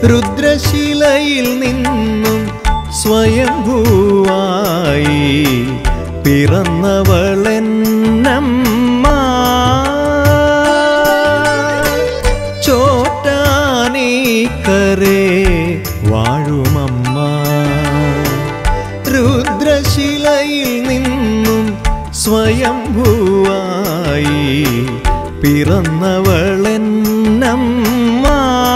രുദ്രശിലയിൽ നിന്നും സ്വയംഭൂവായി പിറന്നവളെന്നമ്മ ചോറ്റാനീക്കരെ വാഴുമമ്മ രുദ്രശിലയിൽ നിന്നും സ്വയംഭൂവായി പിറന്നവളെന്നമ്മ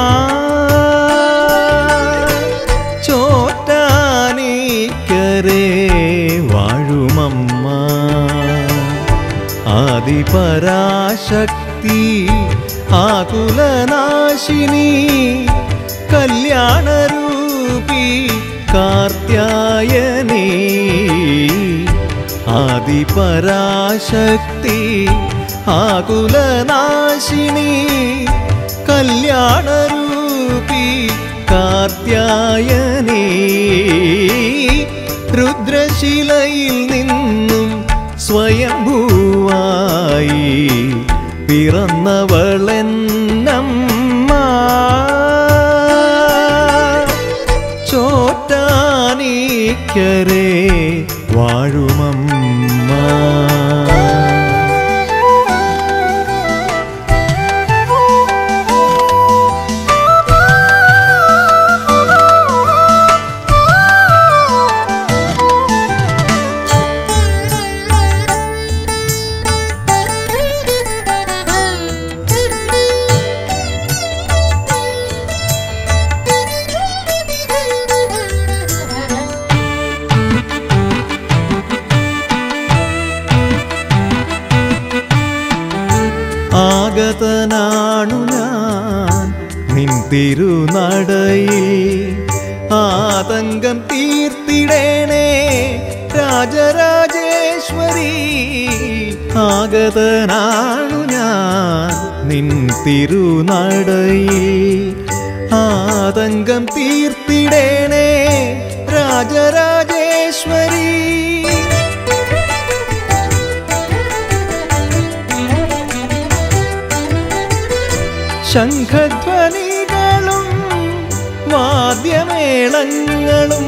ചോറ്റാനീക്കരെ വാഴുമമ്മ ആദിപരാശക്തി ആകുലനാശിനി കല്യാണരൂപി കാർത്യായനി ആദിപരാശക്തി ആകുലനാശിനി കല്യാണരൂപി കാർത്യായനി രുദ്രശിലയിൽ നിന്നും സ്വയംഭൂവായി പിറന്നവളെന്നമ്മ ചോറ്റാനീക്കരെ വാഴുമമ്മ ആഗതനാണു ഞാൻ നിൻ തിരുനടയിൽ ആതങ്കം തീർത്തിടേണേ രാജരാജേശ്വരി ആഗതനാണു ഞാൻ നിൻ തിരുനടയിൽ ആതങ്കം തീർത്തിടേണേ രാജരാജേശ്വരി ശംഖധ്വനികളും വാദ്യമേളങ്ങളും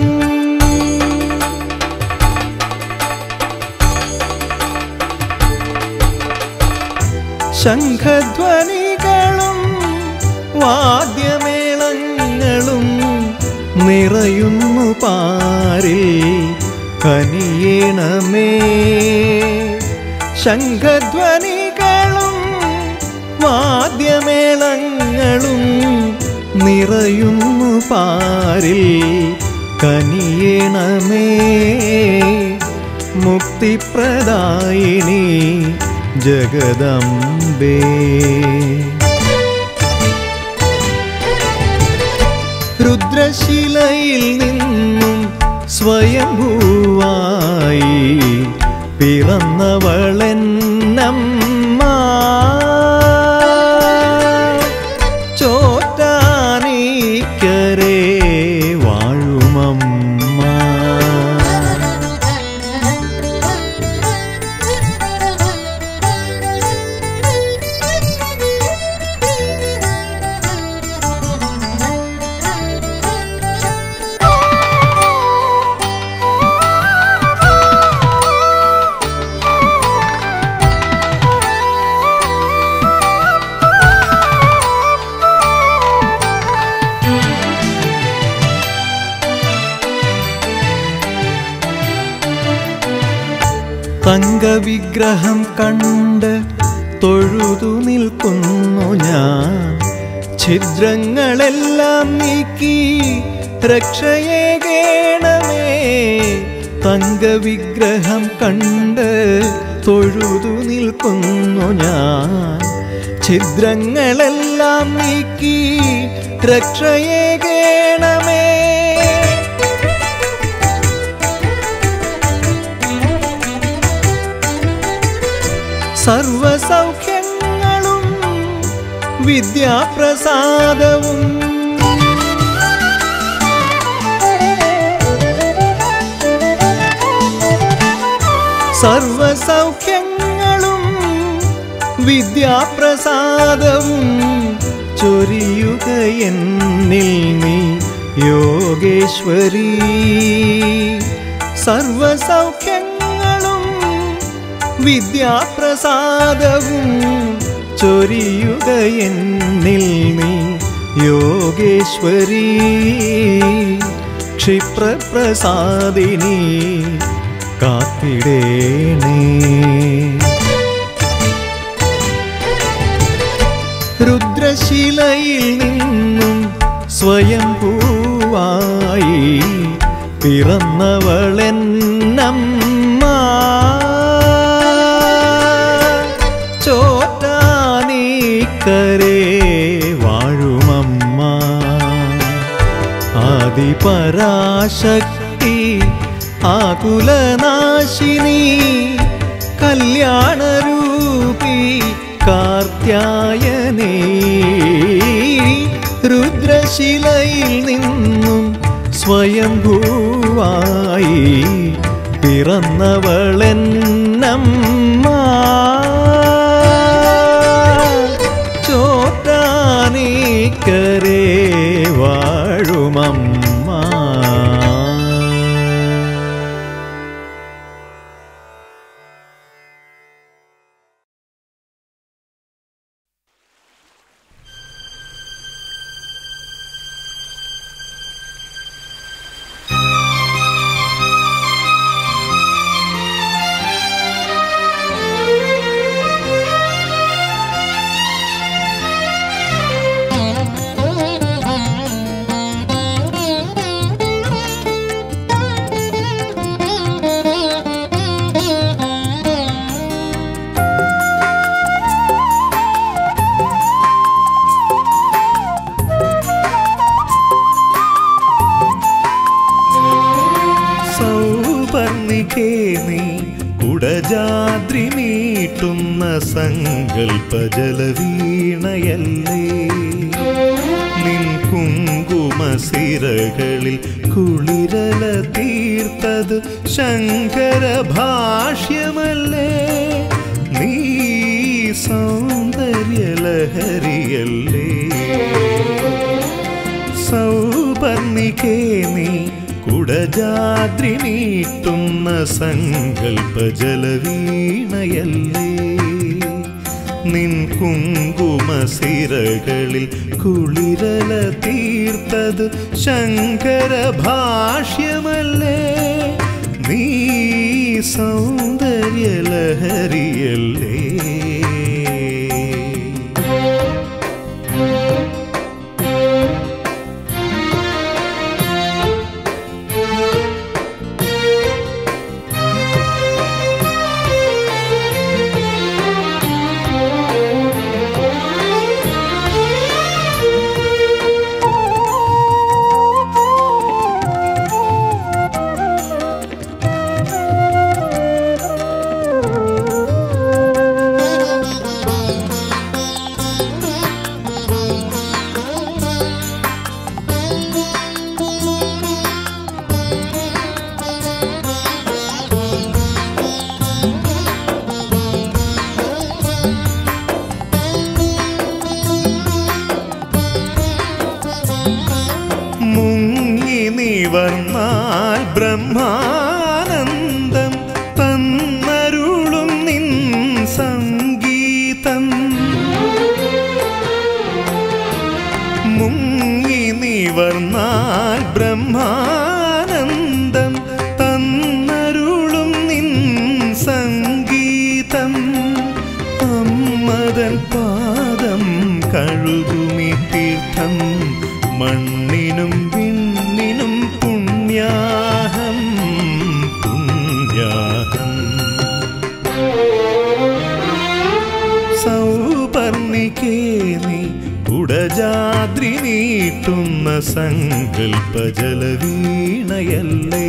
ശംഖധ്വനികളും വാദ്യമേളങ്ങളും നിറയുന്നു പാരിൽ കനിയണമേ ശംഖധ്വനികളും വാദ്യമേളങ്ങളും നിറയുന്നു പാരിൽ കനിയണമേ മുക്തിപ്രദായിനി ജഗദംബേ രുദ്രശിലയിൽ നിന്നും സ്വയംഭൂവായി പിറന്നവളെന്നമ്മ ചോറ്റാനീക്കരെ വാഴുമമ്മ തങ്കവിഗ്രഹം കണ്ട് തൊഴുതു നിൽക്കുന്നു ഞാൻ ഛിദ്രങ്ങളെല്ലാം നീക്കി രക്ഷയേകേണമേ തങ്കവിഗ്രഹം കണ്ട് തൊഴുതു നിൽക്കുന്നു ഞാൻ ഛിദ്രങ്ങളെല്ലാം നീക്കി രക്ഷയേകേണമേ സർവസൗഖ്യങ്ങളും വിദ്യാപ്രസാദവും സർവസൗഖ്യങ്ങളും വിദ്യാപ്രസാദവും ചൊരിയുക എന്നിൽ നീ യോഗേശ്വരി സർവസൗഖ്യങ്ങളും വിദ്യാപ്രസാദവും ചൊരിയുക എന്നിൽ നീ യോഗേശ്വരി ക്ഷിപ്രപ്രസാദിനി കാത്തിടേണേ രുദ്രശിലയിൽ നിന്നും സ്വയം പൂവായി പിറന്നവളെന്നമ്മ ചോറ്റാനീക്കരേ വാഴുമമ്മ ആദിപരാശക്തി ആകുലനാശിനി കല്യാണരൂപി കാർത്യായനേ രുദ്രശിലയിൽ നിന്നും സ്വയംഭൂവായി പിറന്നവളെന്നമ്മ ചോട്ടാനീക്കരേ വാഴുമമ്മ സൗപർണികേ നീ കുടജാദ്രി മീട്ടുന്ന സങ്കൽപ്പജലവീണയല്ലേ നിൻ കുങ്കുമസിരകളിൽ കുളിരല തീർത്തത് ശങ്കര ഭാഷ്യമല്ലേ നീ സൗന്ദര്യലഹരിയല്ലേ സൗപർണികേ നീ കുടജാദ്രി നീട്ടുന്ന സങ്കൽപ്പജലവീണയല്ലേ നിൻ കുങ്കുമസിരകളിൽ കുളിരല തീർത്തത് ശങ്കര ഭാഷ്യമല്ലേ നീ സൗന്ദര്യലഹരിയല്ലേ മുങ്ങി നിവർന്നാൽ ബ്രഹ്മാനന്ദം തന്നരുളും നിൻ സംഗീതം മുങ്ങി നിവർന്നാൽ ബ്രഹ്മാനന്ദം തന്നരുളും നിൻ സംഗീതം അമ്മതൻ പാദം കഴുകുമി തീർത്ഥം മണ്ണിനും വിണ്ണിനും പുണ്യാഹം പുണ്യാഹം സൗപർണികേ നീ കുടജാദ്രി നീട്ടുന്ന സങ്കൽപ്പജലവീണയല്ലേ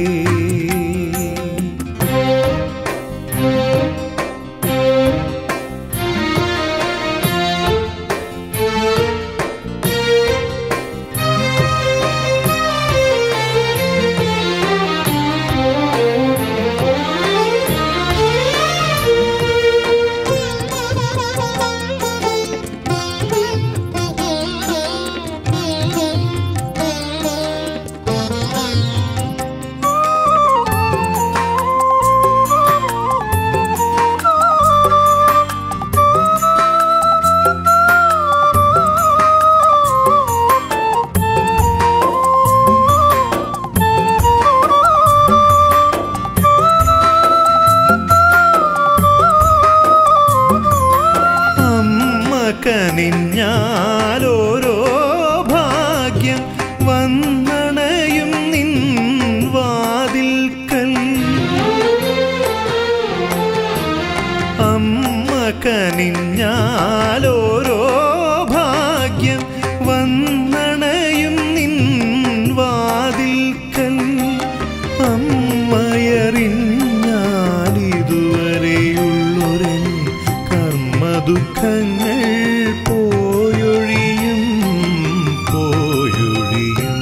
ദുഃഖങ്ങൾ പോയൊഴിയും പോയൊഴിയും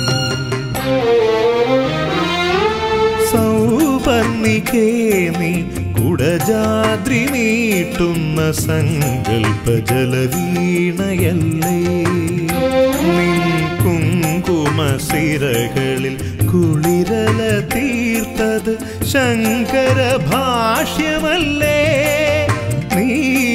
സൗപർണികേ നീ കുടജാദ്രി നീട്ടുന്ന സങ്കൽപ്പ ജലവീണയല്ലേ നിൻ കുങ്കുമ സിരകളിൽ കുളിരല തീർത്തത് ശങ്കര ഭാഷ്യമല്ലേ നീ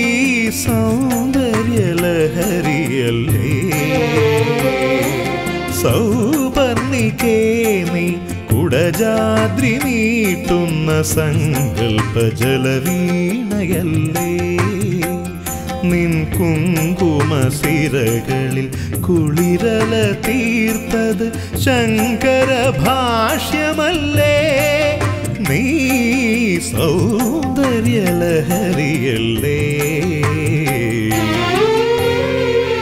സൗന്ദര്യലഹരിയല്ലേ സൗപർണികേ നീ കുടജാദ്രി നീട്ടുന്ന സങ്കൽപ്പ ജലവീണയല്ലേ നിൻ കുങ്കുമ സിരകളിൽ കുളിരല തീർത്തത് ശങ്കര ഭാഷ്യമല്ലേ നീ സൗന്ദര്യലഹരിയല്ലേ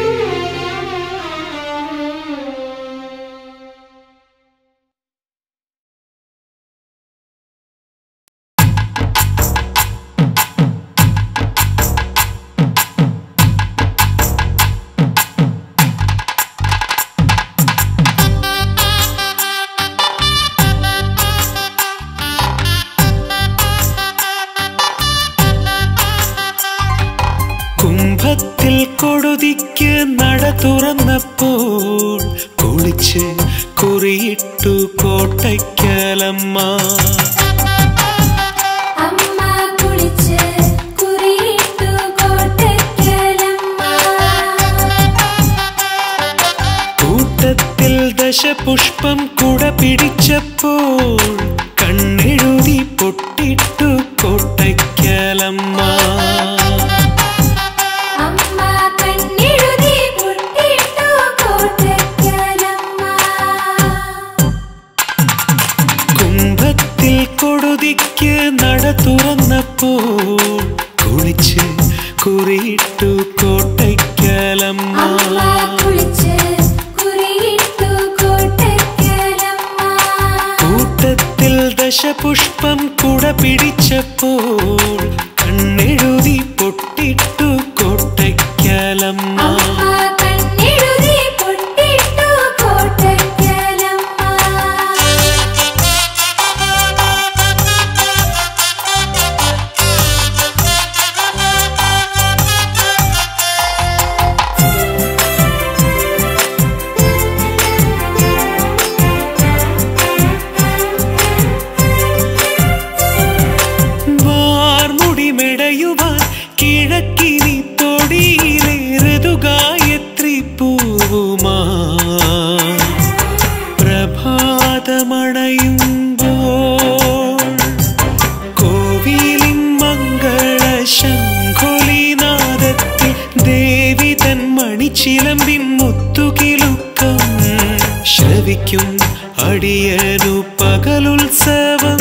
കുംഭത്തിൽ കൊടുതിക്ക് നട തുറന്നപ്പോൾ കുളിച്ച് കുറിയിട്ടു കോട്ടയ്ക്കലമ്മ അമ്മ കുളിച്ച് കുറിയിട്ടു കോട്ടയ്ക്കലമ്മ കൂട്ടത്തിൽ ദശപുഷ്പം കുട പിടിച്ചപ്പോൾ കണ്ണെഴുതി പൊട്ടിട്ടു കോട്ടയ്ക്കലമ്മ അമ്മ കണ്ണെഴുതി പൊട്ടിട്ടു കോട്ടയ്ക്കലമ്മ കുംഭത്തിൽ കൊടുതിക്ക് നട തുറന്നപ്പോൾ കുളിച്ച് കുറിയിട്ടു കോട്ടയ്ക്കലമ്മ അമ്മ കുളിച്ച് കുറിയിട്ടു കോട്ടയ്ക്കലമ്മ കൂട്ടത്തിൽ ദശപുഷ്പം കുട പിടിച്ചപ്പോൾ കണ്ണെഴുതി പൊട്ടിട്ടു കോട്ടയ്ക്കലമ്മ അമ്മ കണ്ണെഴുതി പൊട്ടിട്ടു കോട്ടയ്ക്കലമ്മ വാർമുടി മെടയുവാൻ കിഴക്കിനി തൊടിയിലെ ഋതുഗായത്രി പൂവുമാ പ്രഭാതമണയുമ്പോൾ കോവിലിൻ മംഗള ശംഖുലിനാദത്തിൽ ദേവി തൻ മണിച്ചിലമ്പിൻ മുത്തുകിലുക്കം ശ്രവിക്കും അടിയനു പകലുത്സവം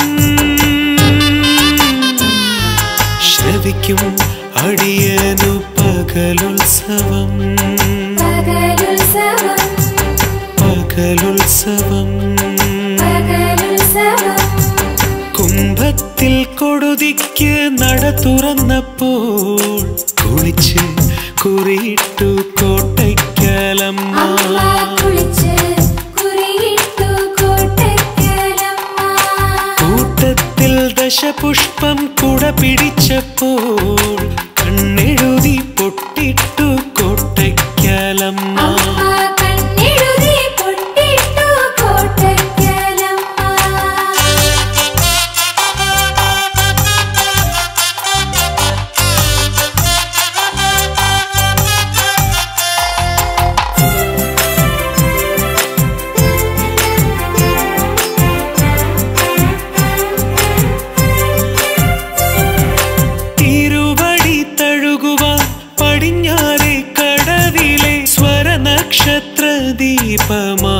ശ്രവിക്കും അടിയനു പകലുത്സവം പകലുത്സവം പകലുത്സവം പകലുത്സവം കുംഭത്തിൽ കൊടുതിക്ക് നട തുറന്നപ്പോൾ കുളിച്ച് കുറിയിട്ടു കോട്ടയ്ക്കലമ്മ അമ്മ കുളിച്ച് കുറിയിട്ടു കോട്ടയ്ക്കലമ്മ കൂട്ടത്തിൽ ദശപുഷ്പം കുട പിടിച്ചപ്പോൾ കണ്ണെഴുതി പൊട്ടിട്ടു കോട്ടയ്ക്കലമ്മ അമ്മ കണ്ണെഴുതി പൊട്ടിട്ടു കോട്ടയ്ക്കലമ്മ തിരുവടി തഴുകുവാൻ പടിഞ്ഞാറെ കടവിലെ സ്വരനക്ഷത്ര ദീപമാ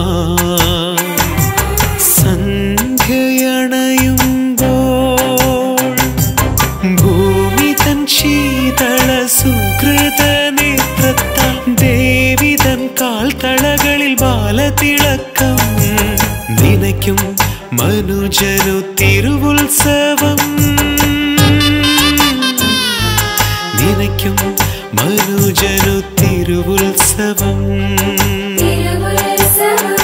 സന്ധ്യയണയുമ്പോൾ ഭൂമി തൻ ശീതള സുഹൃത നേത്രത്താൽ ദേവി തൻ കാൽത്തളകളിൽ ബാലതിളക്കം നിനയ്ക്കും മനുജനു തിരുവുത്സവം നിനയ്ക്കും മനുജനു തിരുവുത്സവം തിരുവുത്സവം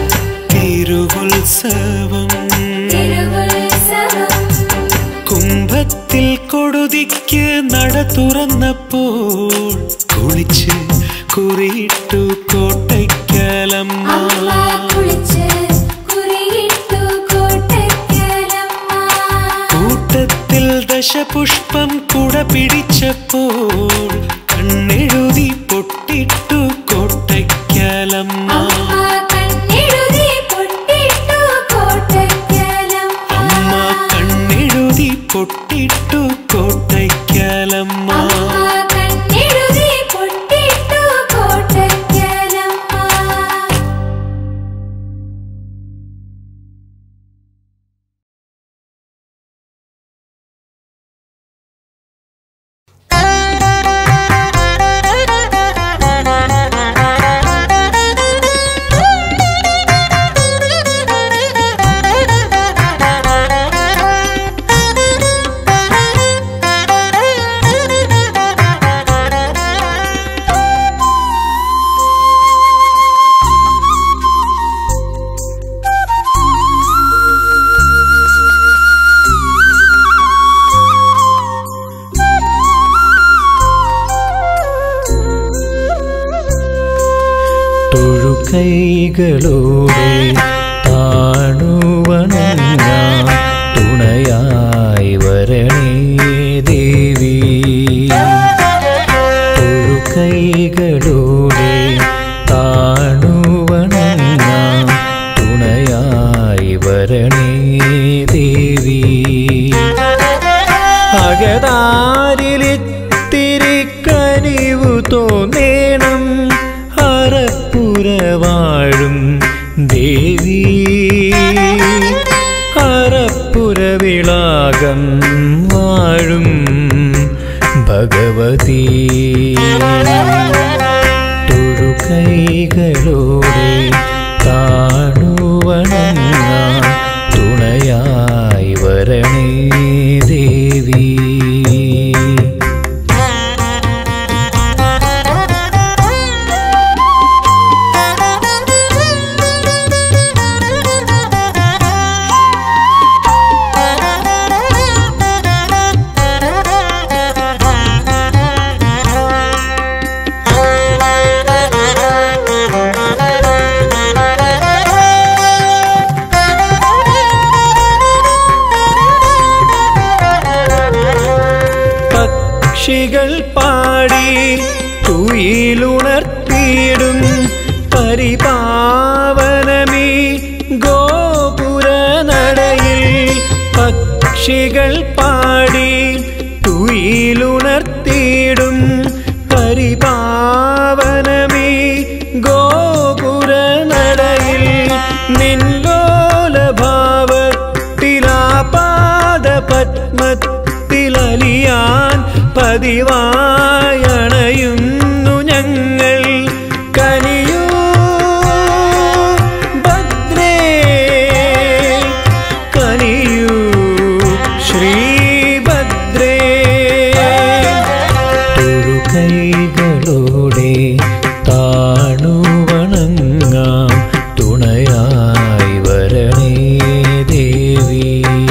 തിരുവുത്സവം തിരുവുത്സവം കുംഭത്തിൽ കൊടുതിക്ക് നട തുറന്നപ്പോൾ കുളിച്ച് കുറിയിട്ടു കോട്ടയ്ക്കലമ്മ അമ്മ കുളിച്ച് കുറിയിട്ടു കോട്ടയ്ക്കലമ്മ കൂട്ടത്തിൽ ദശപുഷ്പം കുട പിടിച്ചപ്പോൾ കണ്ണെഴുതി പൊട്ടിട്ടു കോട്ടയ്ക്കലമ്മ അമ്മ കണ്ണെഴുതി പൊട്ടിട്ടു കോട്ടയ്ക്കലമ്മ അമ്മ കണ്ണെഴുതി പൊട്ടിട്ടു കോട്ടയ്ക്കലമ്മ അമ്മ കണ്ണെഴുതി പൊട്ടിട്ടു കോട്ടയ്ക്കലമ്മ തൊഴുകൈകളോടെ താണുവണങ്ങാം തുണയായി വരണേ ദേവി തൊഴുകൈകളോടെ താണുവണങ്ങാം തുണയായി വരണേ ദേവി അകതാരിലിത്തിരി കനിവു തോന്നേണം അറപ്പുരവാഴും ദേവി അറപ്പുരവിളാകം വാഴും ഭഗവതി തൊഴുകൈകളോടെ താണുവണങ്ങാം തുണയായി വരണേ ദേവി പക്ഷികൾ പാടി തുയിലുണർത്തിയിടും പരിപാവനമീ ഗോപുര നടയിൽ പക്ഷികൾ പാടി തുയിലുണർത്തിയിടും പരിപാവനമീ ഗോപുര നടയിൽ നിൻലോലഭാവത്തിലാപാദ പത്മത്തിലലിയാൻ പതിവായണയുന്നു ഞങ്ങൾ കനിയൂ ഭദ്രേ കനിയൂ ശ്രീഭദ്രേ തൊഴുകൈകളോടെ താണുവണങ്ങാം തുണയായി വരണേ ദേവി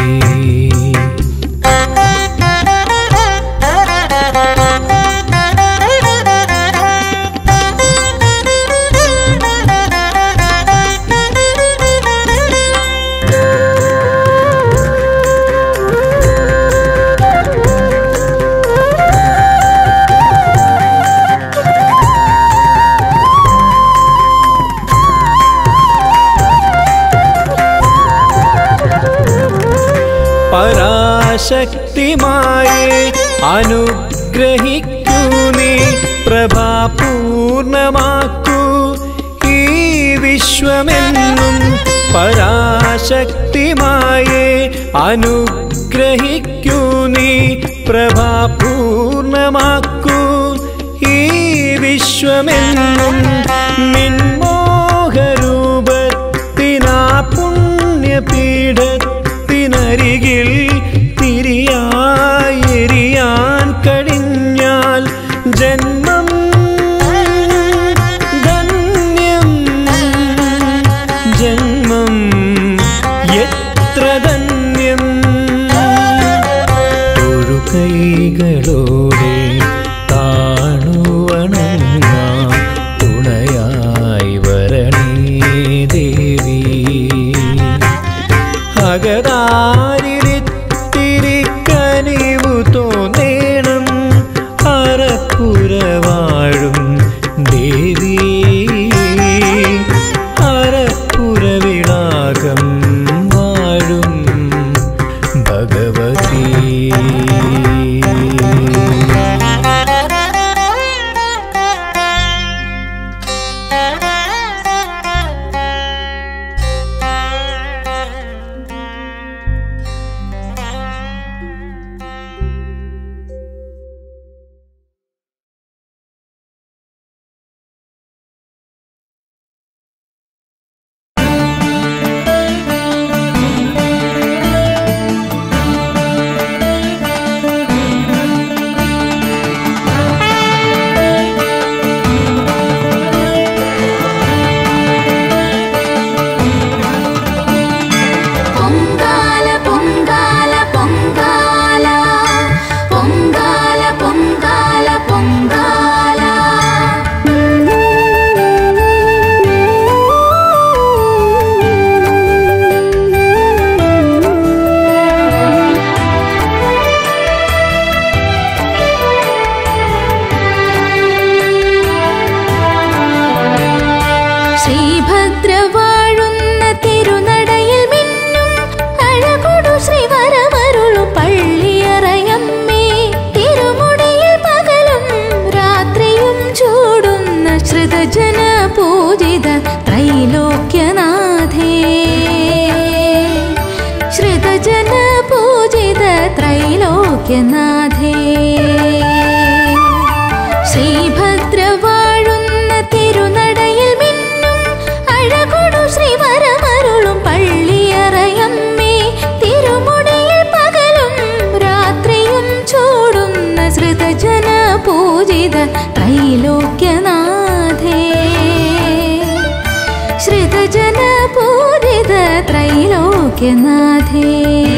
പരാശക്തിമായി അനുഗ്രഹിക്കൂ നീ പ്രഭാപൂർണമാക്കൂ ഈ വിശ്വമെന്നും പരാശക്തിമായി അനുഗ്രഹിക്കൂ നീ പ്രഭാപൂർണമാക്കൂ ഈ വിശ്വമെന്നും നിൻമോഹരൂപത്തിനാ പുണ്യപീഠത്തിനരികിൽ തിരിയായി എരിയാൻ കഴിഞ്ഞാൽ ജന്മ അകതാരിലിത്തിരി കനിവു തോന്നേണം അറപ്പുരവാഴും ദേവി അറപ്പുരവിളാകം വാഴും ഭഗവതി പൊങ്കാല പൊങ്കാല പൊങ്കാല പൊങ്കാല പൊങ്കാല പൊങ്കാല ശ്രീഭദ്ര വാഴുന്ന തിരുനടയിൽ മിന്നും അഴകൊടു ശ്രീവരമരുളു പള്ളിയറയമ്മേ തിരുമുടിയിൽ പകലും രാത്രിയും ചൂടുന്ന ശ്രുതജന പൂജിത ത്രൈലോക്യനാഥേ ശ്രുതജന പൂജിത ത്രൈലോക്യനാഥേ ശ്രീഭദ്ര വാഴുന്ന തിരുനടയിൽ മിന്നും അഴകൊടു ശ്രീവരമരുളും പള്ളിയറയമ്മേ തിരുമുടിയിൽ പകലും രാത്രിയും ചൂടുന്ന ശ്രുതജന പൂജിത ത്രൈലോക്യനാഥേ ശ്രുതജന പൂജിത ത്രൈലോക്യനാഥേ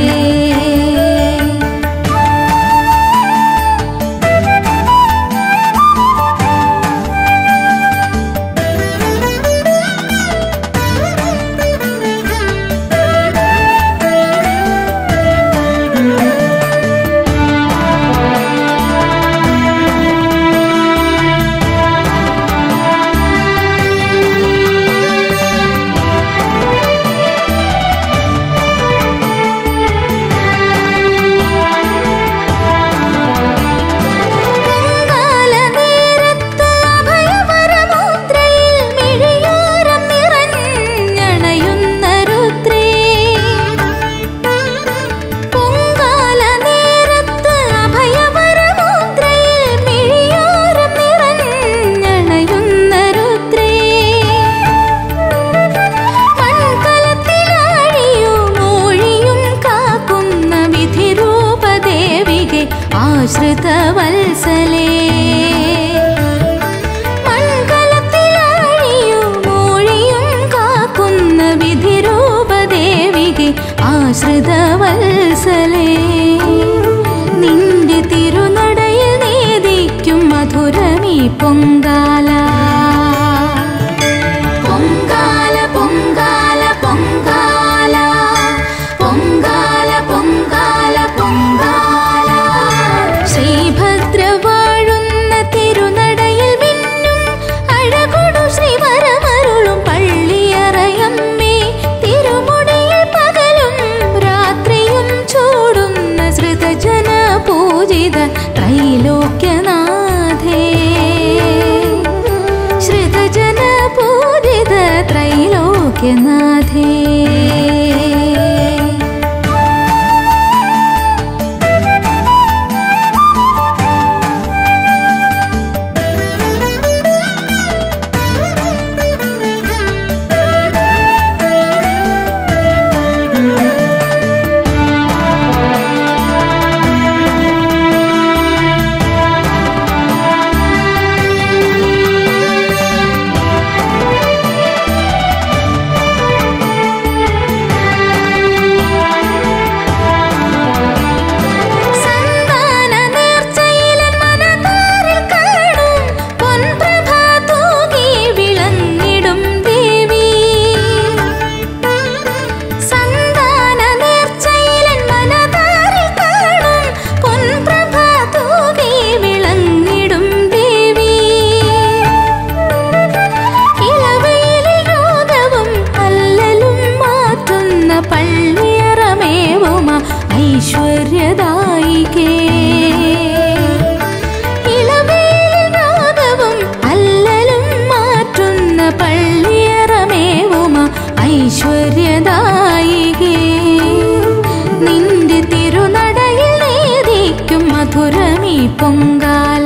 കാലനേരത്ത് അഭയവരമുദ്രയിൽ മിഴിയോരം നിറഞ്ഞണയുന്ന രുദ്രേ പൊങ്കാലനേരത്ത് അഭയവരമുദ്രയിൽ മിഴിയോരം നിറഞ്ഞണയുന്ന രുദ്രേ മൺകലത്തിലാഴിയും മൂഴിയും കാക്കുന്ന വിധിരൂപദേവികെ ആശ്രിത വത്സലേ മൺകലത്തിലാഴിയും മൂഴിയും കാക്കുന്ന വിധിരൂപദേവികെ ആശ്രിത വത്സലേ നിന്റെ തിരുനടയിൽ നേദിക്കും മധുരമീ പൊങ്കാല പൊങ്കാല പൊങ്കാല പൊങ്കാല പൊങ്കാല പൊങ്കാല പൊങ്കാല ശ്രീഭദ്ര വാഴുന്ന തിരുനടയിൽ മിന്നും അഴകൊടു ശ്രീവരമരുളും പള്ളിയറയമ്മേ തിരുമുടിയിൽ പകലും രാത്രിയും ചൂടുന്ന ശ്രുതജന പൂജിത ത്രൈലോക്യനാഥേ പള്ളിയറമേവുമ ഐശ്വര്യദായികേ ഇളവേലിൽ രാഗവും അല്ലലും മാറ്റുന്ന പള്ളിയറമേവുമ ഐശ്വര്യദായികേ നിന്റെ തിരുനടയിൽ നേദിക്കും മധുരമീ പൊങ്കാല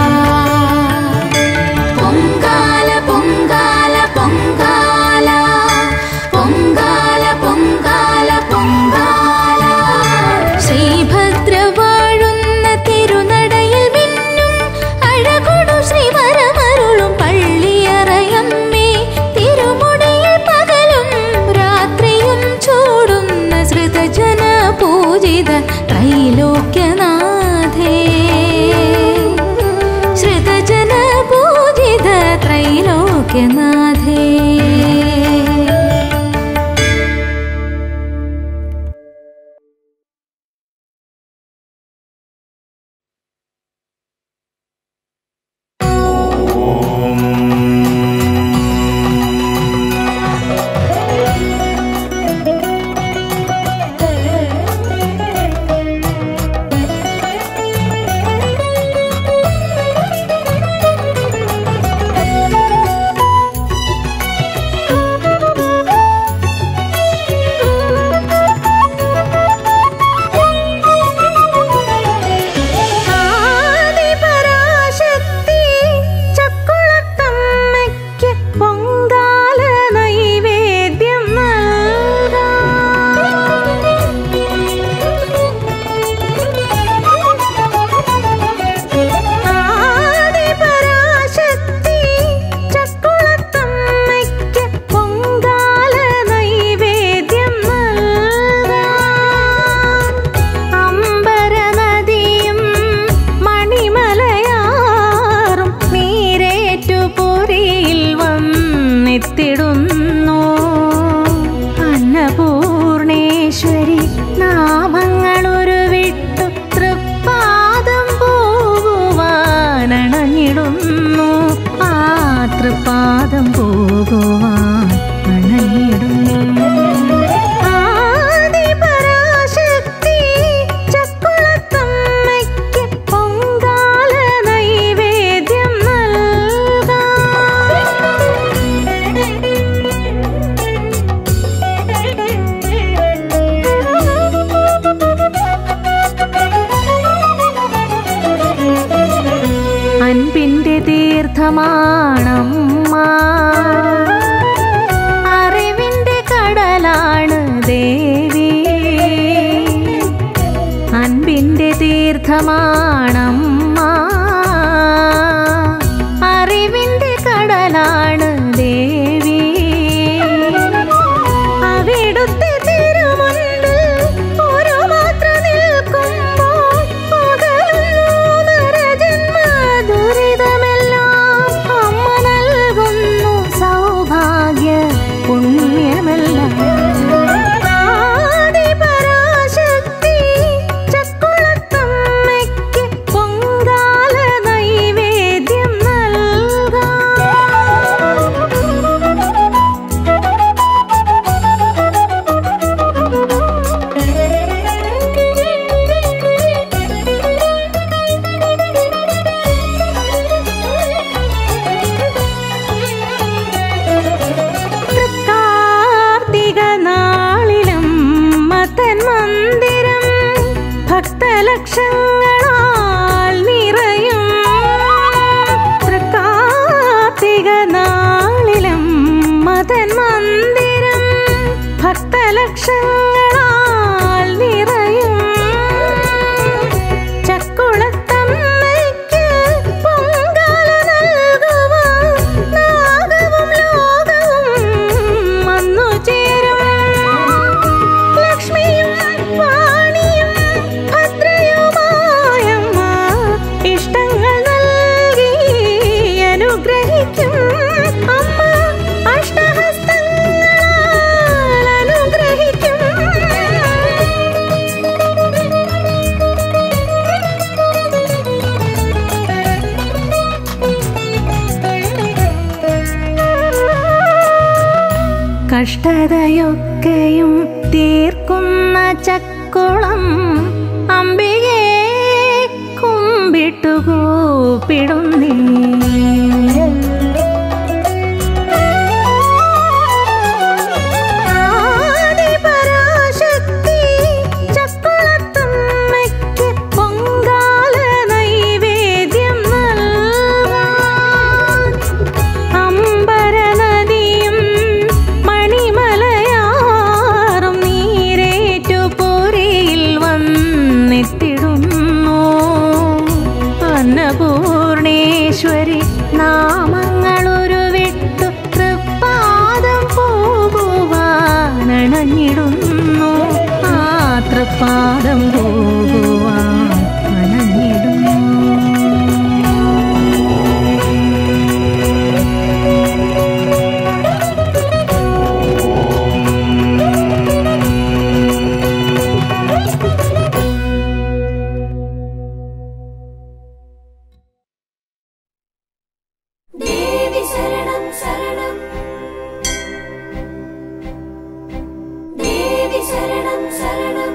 പൊങ്കാല പൊങ്കാല പൊങ്കാല പൊങ്കാല പൊങ്കാല പൊങ്കാല ശ്രീഭദ്ര വാഴുന്ന തിരുനടയിൽ മിന്നും അഴകൊടു ശ്രീവരമരുളും പള്ളിയറയമ്മേ തിരുമുടിയിൽ പകലും രാത്രിയും ചൂടുന്ന ശ്രുതജന പൂജിത ത്രൈലോക്യനാഥേ ശ്രുതജന പൂജിത ത്രൈലോക്യനാഥേ ആദിപരാശക്തി ചക്കുളത്തമ്മയ്ക്ക് പൊങ്കാല നൈവേദ്യം നൽകാം. ആദിപരാശക്തി ചക്കുളത്തമ്മയ്ക്ക് പൊങ്കാല നൈവേദ്യം നൽകാം. അമ്പരനദിയും മണിമലയാറും നീരേറ്റുപുരിയിൽ വന്നെത്തിടുന്നു അന്നപൂർണേശ്വരി നാമങ്ങളുരുവിട്ടു തൃപ്പാദം പോകുവാനണഞ്ഞിടുന്നു ആ തൃപ്പാദം പോകുവാൻ അണഞ്ഞിടുന്നു ആദിപരാശക്തി ചക്കുളത്തമ്മയ്ക്ക് പൊങ്കാല നൈവേദ്യം നൽകാം അൻപിന്റെ തീർത്ഥമാണമ്മ അറിവിന്റെ കടലാണ് ദേവി അൻപിന്റെ തീർത്ഥമാണമ്മ അറിവിന്റെ കടലാണ് ദേവി അവിടുത്തെ തിരുമുൻപിൽ ഒരു മാത്ര നിൽക്കുമ്പോൾ പകരുന്നു നരജന്മ ദുരിതമെല്ലാം അമ്മ നൽകുന്നു സൗഭാഗ്യ പുണ്യമെല്ലാം ആദിപരാശക്തി ചക്കുളത്തമ്മയ്ക്ക് പൊങ്കാല നൈവേദ്യം കാർത്തിക നാളിലും മതൻ മന്ദിരം ഭക്തലക്ഷങ്ങളാൽ നിറയും കാർത്തിക നാളിലും മതൻ മന്ദിരം ഭക്തലക്ഷങ്ങളാൽ നിറയും ചക്കുളത്തമ്മയ്ക്ക് പൊങ്കാല നൽകുവാൻ നാഗവും ലോകവും വന്നു ചേരും ലക്ഷ്മിയും വാണിയും ഭദ്രയുമായമ്മ ഇഷ്ടങ്ങൾ നൽകി അനുഗ്രഹിക്കും അമ്മ അഷ്ടഹസ്തങ്ങളാൽ അനുഗ്രഹിക്കും കഷ്ടതയൊക്കെയും തീ ചക്കുളം അമ്പികേ കുമ്പിട്ടു കൂപ്പിടുന്നേ ആദിപരാശക്തി ചക്കുളത്തമ്മയ്ക്ക് പൊങ്കാല നൈവേദ്യം നൽകാൻ അമ്പരനദിയും മണിമലയാറും നീരേറ്റുപുരിയിൽ വന്നെത്തിടുന്നു അന്നപൂർണേശ്വരി നാമങ്ങളൊരു വിട്ടു തൃപ്പാദം പോകുവാനണഞ്ഞിടുന്നു ആ തൃപ്പാദം പോകുവാൻ അണഞ്ഞിടുന്നു ദേവി ശരണം ശരണം ദേവി ശരണം ശരണം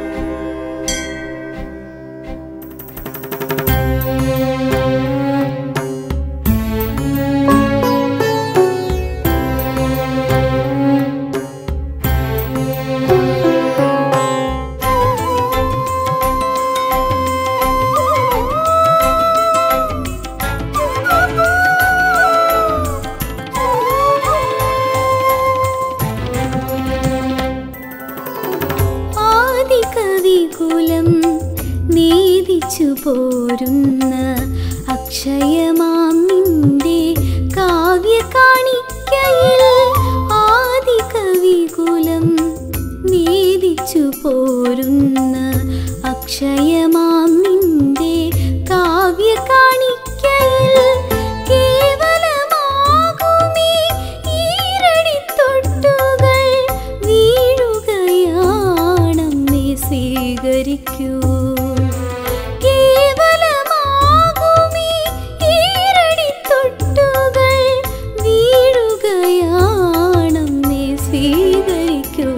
ആദികവികുലം നീതിച്ചു പോരുന്ന അക്ഷയമാം നിന്റെ കാവ്യ കാണിക്കയിൽ ആദികവികുലം നീതിച്ചു പോരുന്ന അക്ഷയമാം നിന്റെ കാവ്യ കാണിക്കയിൽ കേവലമാകുമീ ഈരടിത്തൊട്ടുകൾ വീഴുകയാണമ്മേ സ്വീകരിക്കൂ കേവലമാകുമീ ഈരടിത്തൊട്ടുകൾ വീഴുകയാണമ്മേ സ്വീകരിക്കൂ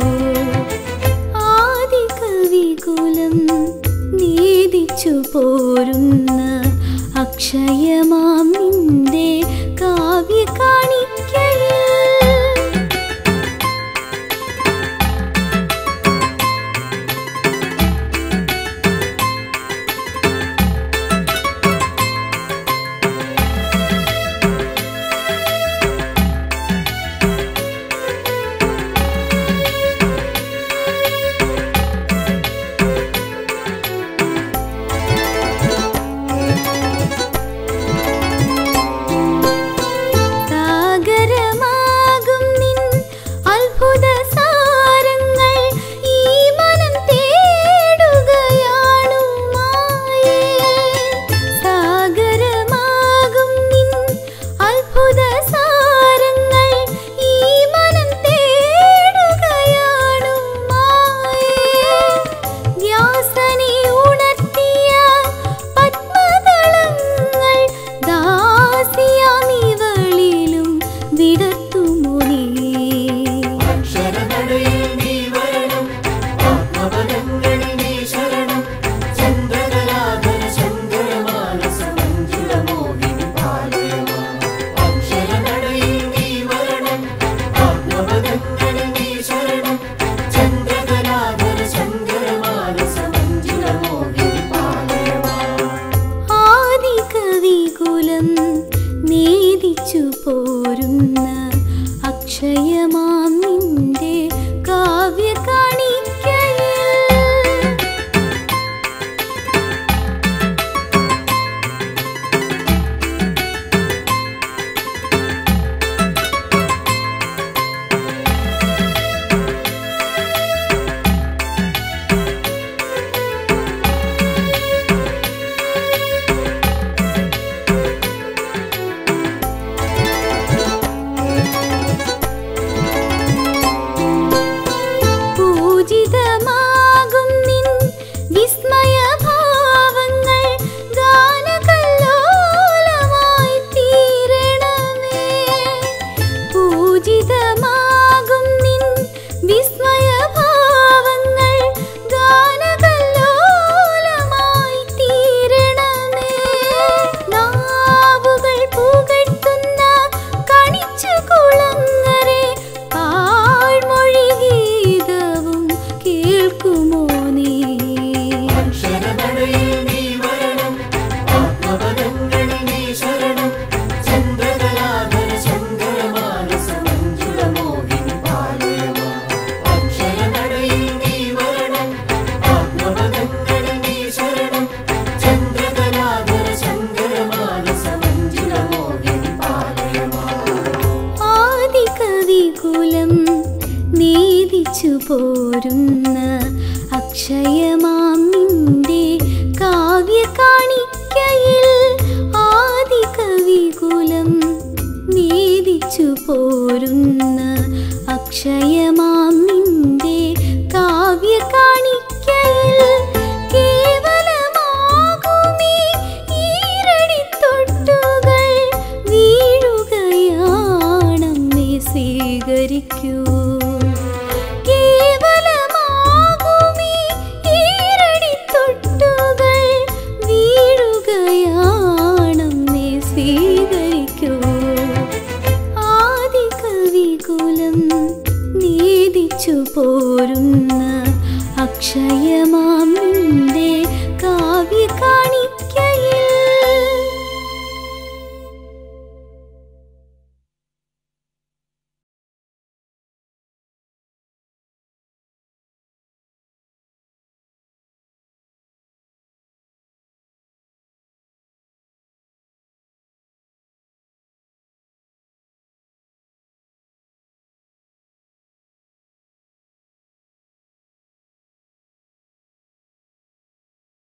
ആദികവികുലം നീതിച്ചു പോരുന്ന അക്ഷയമാം നിന്റെ കാവ്യ കാണിക്കയിൽ കേൾക്കുമോ നീ ആദികവികുലം നീതിച്ചു പോരുന്ന അക്ഷയമാം നിന്റെ കാവ്യ കാണിക്കയിൽ ആദികവികുലം നീതിച്ചു പോരുന്ന അക്ഷയമാം നിന്റെ കാവ്യ കാണിക്കയിൽ കേവലമാകുമീ ഈരടിത്തൊട്ടുകൾ വീഴുകയാണമ്മേ സ്വീകരിക്കൂ കേവലമാകുമീ ഈരടിത്തൊട്ടുകൾ വീഴുകയാണമ്മേ സ്വീകരിക്കൂ ആദികവികുലം നീതിച്ചു പോരുന്ന അക്ഷയമാം നിന്റെ കാവ്യകാ